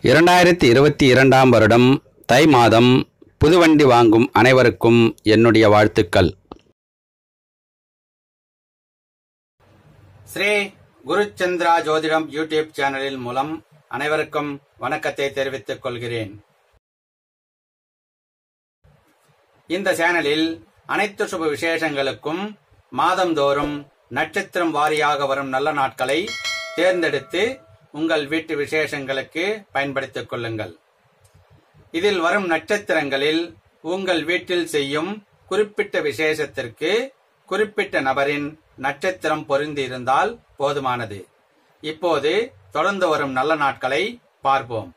இரண்டாயிரத்தி இருபத்தி இரண்டாம் வருடம் தை மாதம் புதுவண்டி வாங்கும் அனைவருக்கும் என்னுடைய வாழ்த்துக்கள் ஸ்ரீ குருச்சந்திரா ஜோதிடம் யூடியூப் சேனலில் மூலம் அனைவருக்கும் வணக்கத்தை தெரிவித்துக் கொள்கிறேன் இந்த சேனலில் அனைத்து சுப விசேஷங்களுக்கும் மாதந்தோறும் நட்சத்திரம் வாரியாக வரும் நல்ல நாட்களை தேர்ந்தெடுத்து உங்கள் வீட்டு விசேஷங்களுக்கு பயன்படுத்திக் கொள்ளுங்கள் இதில் வரும் நட்சத்திரங்களில் உங்கள் வீட்டில் செய்யும் குறிப்பிட்ட விசேஷத்திற்கு குறிப்பிட்ட நபரின் நட்சத்திரம் பொருந்தி இருந்தால் போதுமானது இப்போது தொடர்ந்து வரும் நல்ல நாட்களை பார்ப்போம்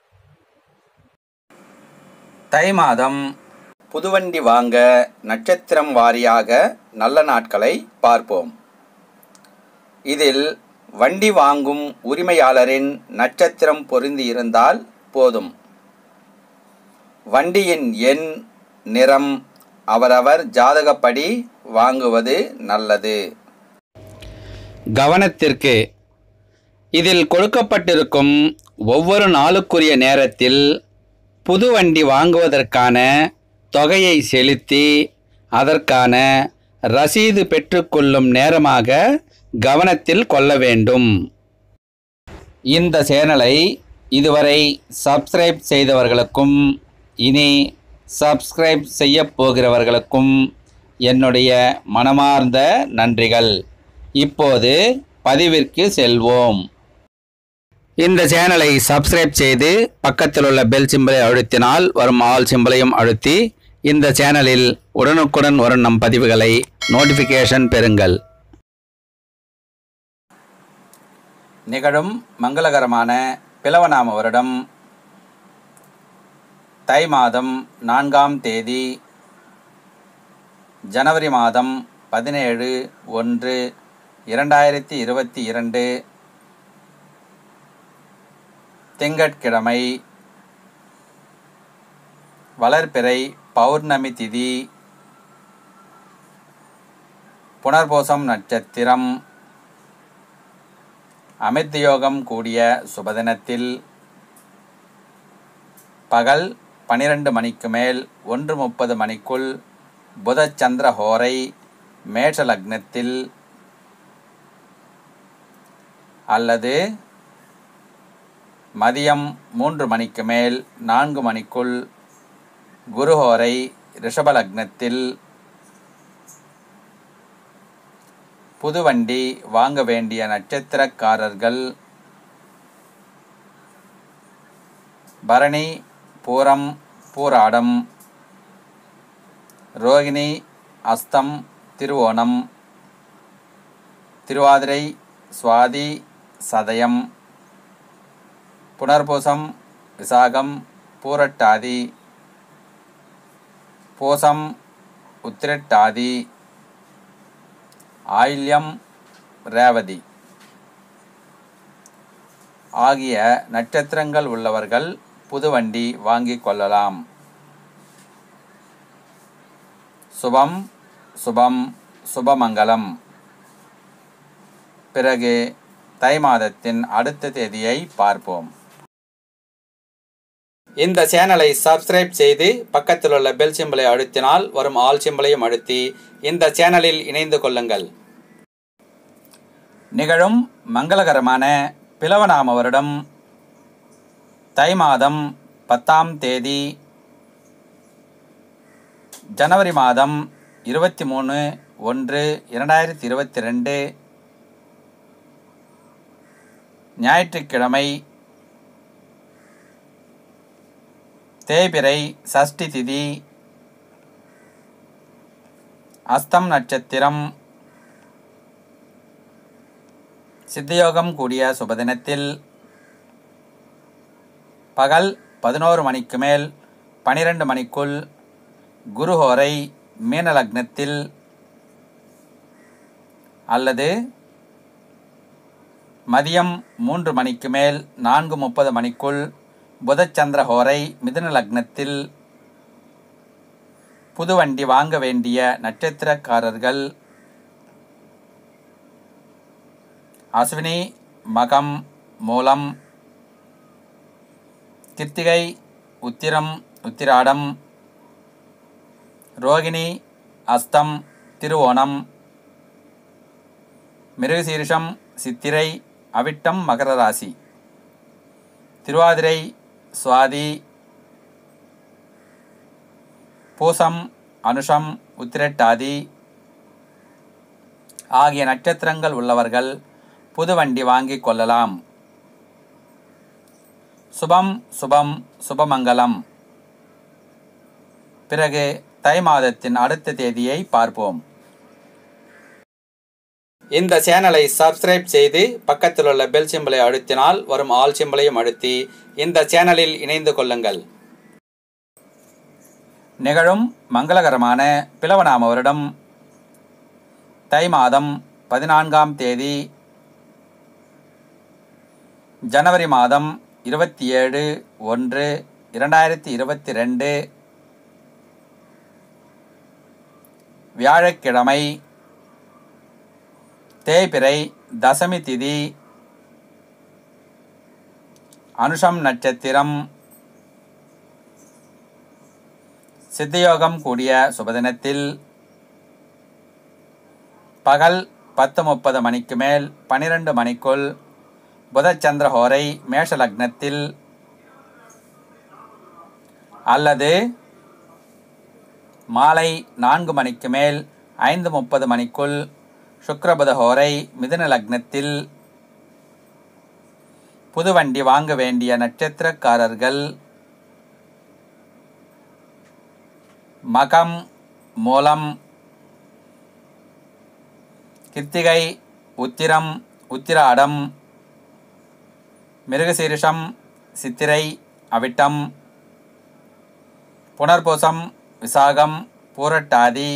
தை மாதம் புதுவண்டி வாங்க நட்சத்திரம் வாரியாக நல்ல நாட்களை பார்ப்போம் இதில் வண்டி வாங்கும் உரிமையாளரின் நட்சத்திரம் பொருந்தி இருந்தால் போதும் வண்டியின் எண் நிறம் அவரவர் ஜாதகப்படி வாங்குவது நல்லது கவனத்திற்கு இதில் கொடுக்கப்பட்டிருக்கும் ஒவ்வொரு நாளுக்குரிய நேரத்தில் புது வண்டி வாங்குவதற்கான தொகையை செலுத்தி அதற்கான ரசீது பெற்றுக்கொள்ளும் நேரமாக கவனத்தில் கொள்ள வேண்டும் இந்த சேனலை இதுவரை சப்ஸ்கிரைப் செய்தவர்களுக்கும் இனி சப்ஸ்கிரைப் செய்யப் போகிறவர்களுக்கும் என்னுடைய மனமார்ந்த நன்றிகள் இப்போது பதிவிற்கு செல்வோம் இந்த சேனலை சப்ஸ்கிரைப் செய்து பக்கத்தில் உள்ள பெல் சிம்பலை அழுத்தினால் வரும் ஆல் சிம்பலையும் அழுத்தி இந்த சேனலில் உடனுக்குடன் வரும் நம் பதிவுகளை நோட்டிஃபிகேஷன் பெறுங்கள் நிகழும் மங்களகரமான பிளவநாம வருடம் தை மாதம் நான்காம் தேதி ஜனவரி மாதம் பதினேழு ஒன்று இரண்டாயிரத்தி இருபத்தி இரண்டு திங்கட்கிழமை வளர்பிறை பௌர்ணமி திதி புனர்பூசம் நட்சத்திரம் அமிர்தயோகம் கூடிய சுபதினத்தில் பகல் பனிரெண்டு மணிக்கு மேல் ஒன்று முப்பது மணிக்குள் புதச்சந்திர ஹோரை மேஷ லக்னத்தில் அல்லது மதியம் மூன்று மணிக்கு மேல் நான்கு மணிக்குள் குருஹோரை ரிஷப லக்னத்தில் புதுவண்டி வாங்க வேண்டிய நட்சத்திரக்காரர்கள் பரணி பூரம் பூராடம் ரோகிணி அஸ்தம் திருவோணம் திருவாதிரை சுவாதி சதயம் புனர்பூசம் விசாகம் பூரட்டாதி பூசம் உத்திரட்டாதி ஆயில்யம் ரேவதி ஆகிய நட்சத்திரங்கள் உள்ளவர்கள் புதுவண்டி வாங்கிக் கொள்ளலாம் சுபம் சுபம் சுபமங்கலம் பிறகு தை மாதத்தின் அடுத்த தேதியை பார்ப்போம் இந்த சேனலை சப்ஸ்கிரைப் செய்து பக்கத்தில் உள்ள பெல் சிம்பலை அழுத்தினால் வரும் ஆல் சிம்பலையும் அழுத்தி இந்த சேனலில் இணைந்து கொள்ளுங்கள் நிகழும் மங்களகரமான பிளவநாம வருடம் தை மாதம் பத்தாம் தேதி ஜனவரி மாதம் இருபத்தி மூணு ஒன்று இரண்டாயிரத்தி இருபத்தி ரெண்டு ஞாயிற்றுக்கிழமை தேய்பிறை சஷ்டி திதி அஸ்தம் நட்சத்திரம் சித்தயோகம் கூடிய சுபதினத்தில் பகல் பதினோரு மணிக்கு மேல் பனிரெண்டு மணிக்குள் குருஹோரை மீன லக்னத்தில் அல்லது மதியம் மூன்று மணிக்கு மேல் நான்கு முப்பது மணிக்குள் புதச்சந்திர ஹோரை மிதுன லக்னத்தில் புது வண்டி வாங்க வேண்டிய நட்சத்திரக்காரர்கள் அஸ்வினி மகம் மூலம் கிருத்திகை உத்திரம் உத்திராடம் ரோகிணி அஸ்தம் திருவோணம் மிருகசீரிஷம் சித்திரை அவிட்டம் மகர ராசி திருவாதிரை சுவாதி பூசம் அனுஷம் உத்திரட்டாதி ஆகிய நட்சத்திரங்கள் உள்ளவர்கள் புது வண்டி வாங்கிக் கொள்ளலாம் சுபம் சுபம் சுபமங்கலம் பிறகு தை மாதத்தின் அடுத்த தேதியை பார்ப்போம் இந்த சேனலை சப்ஸ்கிரைப் செய்து பக்கத்தில் உள்ள பெல் சிம்பலை அழுத்தினால் வரும் ஆல் சிம்பலையும் அழுத்தி இந்த சேனலில் இணைந்து கொள்ளுங்கள் நிகழும் மங்களகரமான பிளவநாம வருடம் தை மாதம் பதினான்காம் தேதி ஜனவரி மாதம் இருபத்தி ஏழு ஒன்று இரண்டாயிரத்தி இருபத்தி ரெண்டு வியாழக்கிழமை தேய்பிறை தசமி திதி அனுஷம் நட்சத்திரம் சித்தயோகம் கூடிய சுபதினத்தில் பகல் பத்து முப்பது மணிக்கு மேல் பனிரெண்டு மணிக்குள் புதச்சந்திரஹோரை மேஷ லக்னத்தில் அல்லது மாலை நான்கு மணிக்கு மேல் ஐந்து முப்பது மணிக்குள் சுக்ரபுதஹோரை மிதுன லக்னத்தில் புதுவண்டி வாங்க வேண்டிய நட்சத்திரக்காரர்கள் மகம் மூலம் கிருத்திகை உத்திரம் உத்திராடம் மிருகசீரிஷம் சித்திரை அவிட்டம் புனர்பூசம் விசாகம் பூரட்டாதி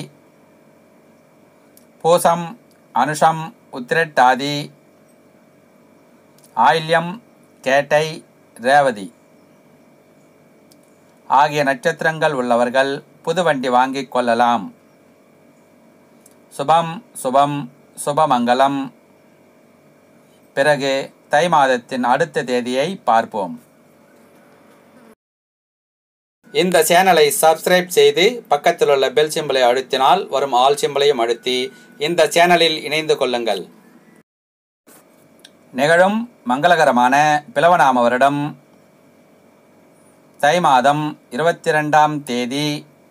பூசம் அனுஷம் உத்திரட்டாதி ஆயில்யம் கேட்டை ரேவதி ஆகிய நட்சத்திரங்கள் உள்ளவர்கள் புது வண்டி வாங்கிக் கொள்ளலாம் சுபம் சுபம் சுபமங்கலம் பிறகு தை மாதத்தின் அடுத்த தேதியை பார்ப்போம் இந்த சேனலை சப்ஸ்கிரைப் செய்து பக்கத்தில் உள்ள பெல் சிம்பலை அழுத்தினால் வரும் ஆல் சிம்பலையும் அழுத்தி இந்த சேனலில் இணைந்து கொள்ளுங்கள் நிகழும் மங்களகரமான பிளவநாம வருடம் தை மாதம் இருபத்தி ரெண்டாம் தேதி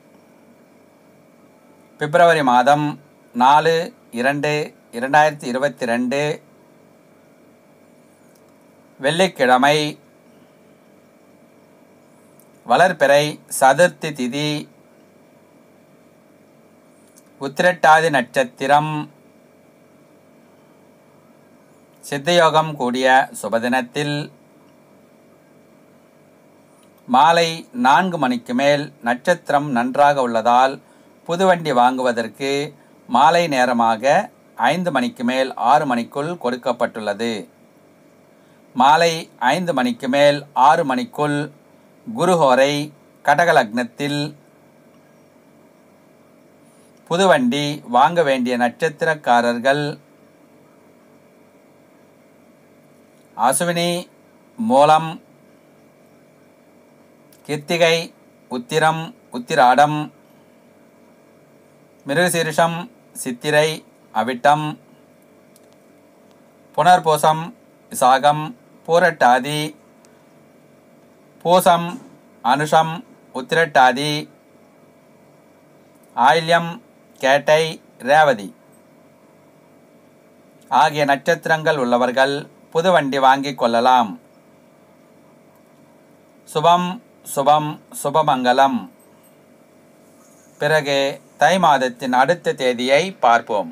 பிப்ரவரி மாதம் நாலு இரண்டு இரண்டாயிரத்தி இருபத்தி ரெண்டு வெள்ளிக்கிழமை வளர்பிறை சதுர்த்தி திதி உத்திரட்டாதி நட்சத்திரம் சித்தயோகம் கூடிய சுபதினத்தில் மாலை நான்கு மணிக்கு மேல் நட்சத்திரம் நன்றாக உள்ளதால் புதுவண்டி வாங்குவதற்கு மாலை நேரமாக ஐந்து மணிக்கு மேல் ஆறு மணிக்குள் கொடுக்கப்பட்டுள்ளது மாலை ஐந்து மணிக்கு மேல் ஆறு மணிக்குள் குருஹோரை கடகலக்னத்தில் புதுவண்டி வாங்க வேண்டிய நட்சத்திரக்காரர்கள் அசுவினி மூலம் கிருத்திகை உத்திரம் உத்திராடம் மிருகசீரிஷம் சித்திரை அவிட்டம் புனர்பூசம் விசாகம் பூரட்டாதி பூசம் அனுஷம் உத்திரட்டாதி ஆயில்யம் கேட்டை ரேவதி ஆகிய நட்சத்திரங்கள் உள்ளவர்கள் புது வண்டி வாங்கிக் கொள்ளலாம் சுபம் சுபம் சுபமங்கலம் பிறகு தை மாதத்தின் அடுத்த தேதியை பார்ப்போம்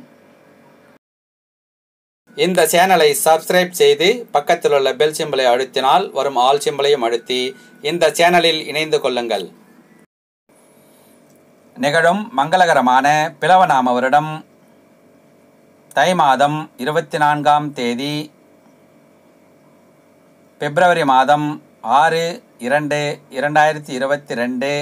இந்த சேனலை சப்ஸ்கிரைப் செய்து பக்கத்தில் உள்ள பெல் சிம்பலை அழுத்தினால் வரும் ஆல் சிம்பலையும் அழுத்தி இந்த சேனலில் இணைந்து கொள்ளுங்கள் நிகழும் மங்களகரமான பிளவநாம வருடம் தை மாதம் இருபத்தி நான்காம் தேதி பிப்ரவரி மாதம் ஆறு இரண்டு இரண்டாயிரத்தி இருபத்தி ரெண்டு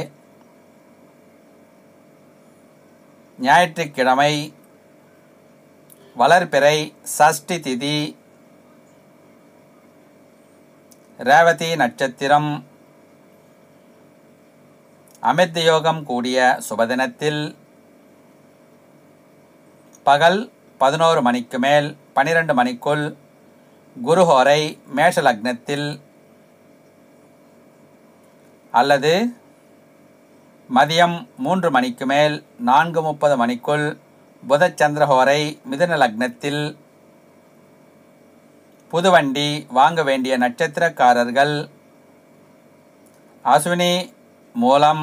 ஞாயிற்றுக்கிழமை வளர்பிறை சஷ்டி திதி ரேவதி நட்சத்திரம் அமிர்த யோகம் கூடிய சுபதினத்தில் பகல் பதினோரு மணிக்கு மேல் பனிரெண்டு மணிக்குள் குருஹோரை மேஷ லக்னத்தில் அல்லது மதியம் மூன்று மணிக்கு மேல் நான்கு முப்பது மணிக்குள் புதச்சந்திரஹோரை மிதுன லக்னத்தில் புதுவண்டி வாங்க வேண்டிய நட்சத்திரக்காரர்கள் அஸ்வினி மூலம்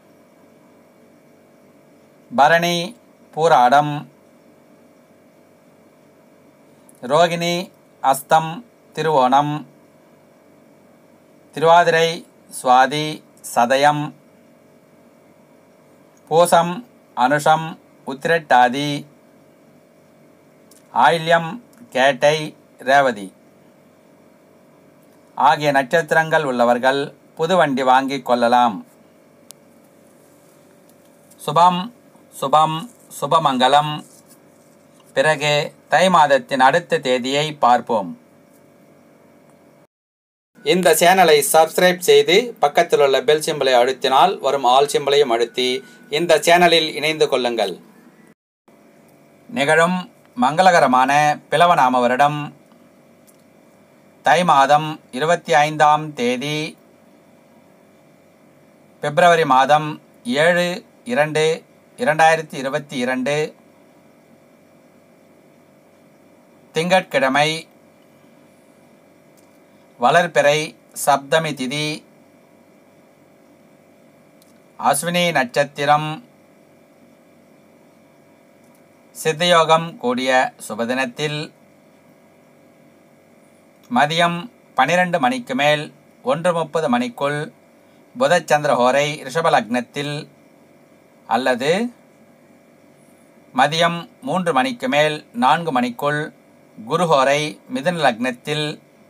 பரணி பூராடம் ரோகிணி அஸ்தம் திருவோணம் திருவாதிரை சுவாதி சதயம் பூசம் அனுஷம் உத்திரட்டாதி ஆயில்யம் கேட்டை ரேவதி ஆகிய நட்சத்திரங்கள் உள்ளவர்கள் புது வண்டி வாங்கிக் கொள்ளலாம் சுபம் சுபம் சுபமங்கலம் பிறகு தை மாதத்தின் அடுத்த தேதியை பார்ப்போம் இந்த சேனலை சப்ஸ்கிரைப் செய்து பக்கத்தில் உள்ள பெல் சிம்பலை அழுத்தினால் வரும் ஆல் சிம்பலையும் அழுத்தி இந்த சேனலில் இணைந்து கொள்ளுங்கள் நிகழும் மங்களகரமான பிளவநாம வருடம் தை மாதம் இருபத்தி ஐந்தாம் தேதி பிப்ரவரி மாதம் ஏழு இரண்டு இரண்டாயிரத்தி இருபத்தி இரண்டு திங்கட்கிழமை வளர்பிறை சப்தமி திதி அஸ்வினி நட்சத்திரம் சித்தயோகம் கூடிய சுபதினத்தில் மதியம் பனிரெண்டு மணிக்கு மேல் ஒன்று முப்பது மணிக்குள் புதச்சந்திரஹோரை ரிஷபலக்னத்தில் அல்லது மதியம் மூன்று மணிக்கு மேல் நான்கு மணிக்குள் குருஹோரை மிதுன லக்னத்தில்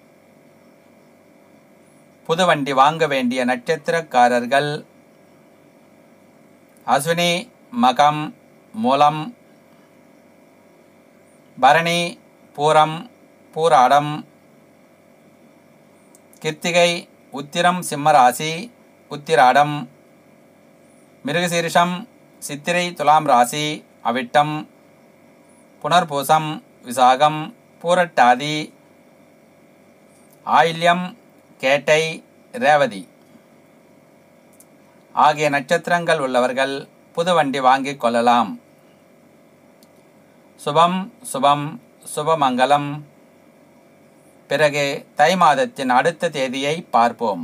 புதுவண்டி வாங்க வேண்டிய நட்சத்திரக்காரர்கள் அஸ்வினி மகம் மூலம் பரணி பூரம் பூராடம் கிருத்திகை உத்திரம் சிம்மராசி உத்திராடம் மிருகசீரிஷம் சித்திரை துலாம் ராசி அவிட்டம் புனர்பூசம் விசாகம் பூரட்டாதி ஆயில்யம் கேட்டை ரேவதி ஆகிய நட்சத்திரங்கள் உள்ளவர்கள் புது வண்டி வாங்கிக் கொள்ளலாம் சுபம் சுபம் சுபமங்கலம் பிறகு தை மாதத்தின் அடுத்த தேதியை பார்ப்போம்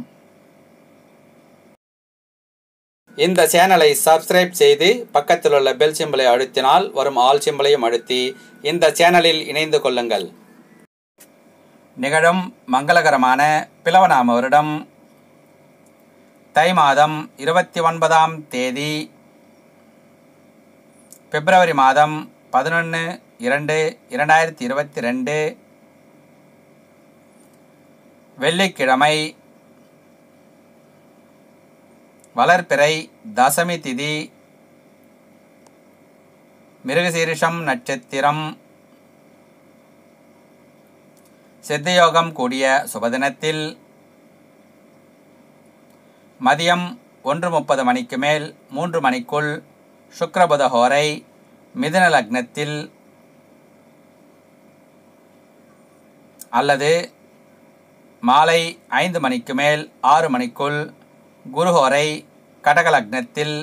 இந்த சேனலை சப்ஸ்கிரைப் செய்து பக்கத்தில் உள்ள பெல் சிம்பலை அழுத்தினால் வரும் ஆல் சிம்பலையும் அழுத்தி இந்த சேனலில் இணைந்து கொள்ளுங்கள் நிகழும் மங்களகரமான பிளவநாம வருடம் தை மாதம் இருபத்தி ஒன்பதாம் தேதி பிப்ரவரி மாதம் பதினொன்று இரண்டு இரண்டாயிரத்தி இருபத்தி ரெண்டு வெள்ளிக்கிழமை வளர்பிறை தசமி திதி மிருகசீரிஷம் நட்சத்திரம் சித்தயோகம் கூடிய சுபதினத்தில் மதியம் ஒன்று முப்பது மணிக்கு மேல் மூன்று மணிக்குள் சுக்ரபுத ஹோரை மிதுன லக்னத்தில் அல்லது மாலை ஐந்து மணிக்கு மேல் ஆறு மணிக்குள் குருஹோரை கடக லக்னத்தில்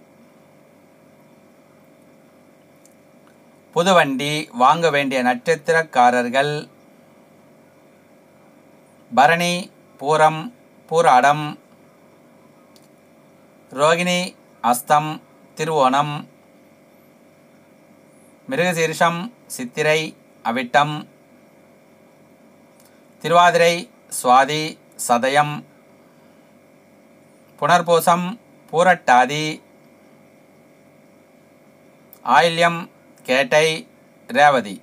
புதுவண்டி வாங்க வேண்டிய நட்சத்திரக்காரர்கள் பரணி பூரம் பூராடம் ரோகிணி அஸ்தம் திருவோணம் மிருகசீரிஷம் சித்திரை அவிட்டம் திருவாதிரை சுவாதி சதயம் புனர்பூசம் பூரட்டாதி ஆயில்யம் கேட்டை ரேவதி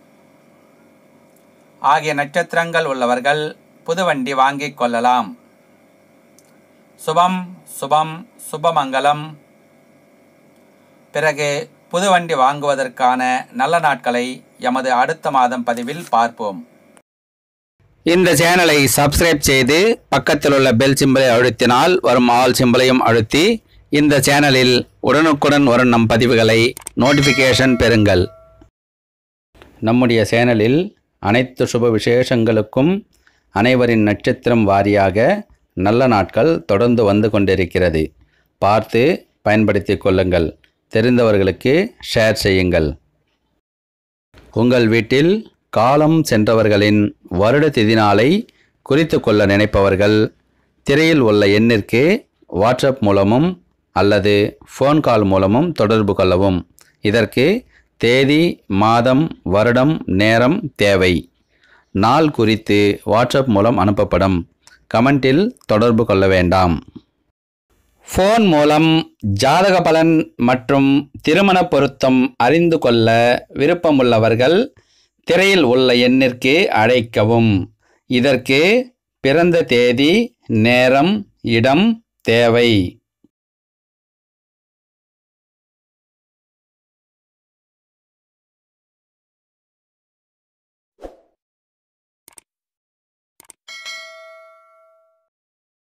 ஆகிய நட்சத்திரங்கள் உள்ளவர்கள் புதுவண்டி வாங்கிக் கொள்ளலாம் சுபம் சுபம் சுபமங்கலம் பிறகு புதுவண்டி வாங்குவதற்கான நல்ல நாட்களை எமது அடுத்த மாதம் பதிவில் பார்ப்போம் இந்த சேனலை சப்ஸ்கிரைப் செய்து பக்கத்தில் உள்ள பெல் சிம்பலை அழுத்தினால் வரும் ஆல் சிம்பலையும் அழுத்தி இந்த சேனலில் உடனுக்குடன் வரும் நம் பதிவுகளை நோட்டிஃபிகேஷன் பெறுங்கள் நம்முடைய சேனலில் அனைத்து சுப விசேஷங்களுக்கும் அனைவரின் நட்சத்திரம் வாரியாக நல்ல நாட்கள் தொடர்ந்து வந்து கொண்டிருக்கிறது பார்த்து பயன்படுத்திக் கொள்ளுங்கள் தெரிந்தவர்களுக்கு ஷேர் செய்யுங்கள் உங்கள் வீட்டில் காலம் சென்றவர்களின் வருட திதி நாளை குறித்து கொள்ள நினைப்பவர்கள் திரையில் உள்ள எண்ணிற்கு வாட்ஸ்அப் மூலமும் அல்லது ஃபோன் கால் மூலமும் தொடர்பு கொள்ளவும் இதற்கு தேதி மாதம் வருடம் நேரம் தேவை நாள் குறித்து வாட்ஸ்அப் மூலம் அனுப்பப்படும் கமெண்டில் தொடர்பு கொள்ள வேண்டாம் ஃபோன் மூலம் ஜாதக பலன் மற்றும் திருமண பொருத்தம் அறிந்து கொள்ள விருப்பமுள்ளவர்கள் திரையில் உள்ள எண்ணிற்கு அழைக்கவும் இதற்கு பிறந்த தேதி நேரம் இடம் தேவை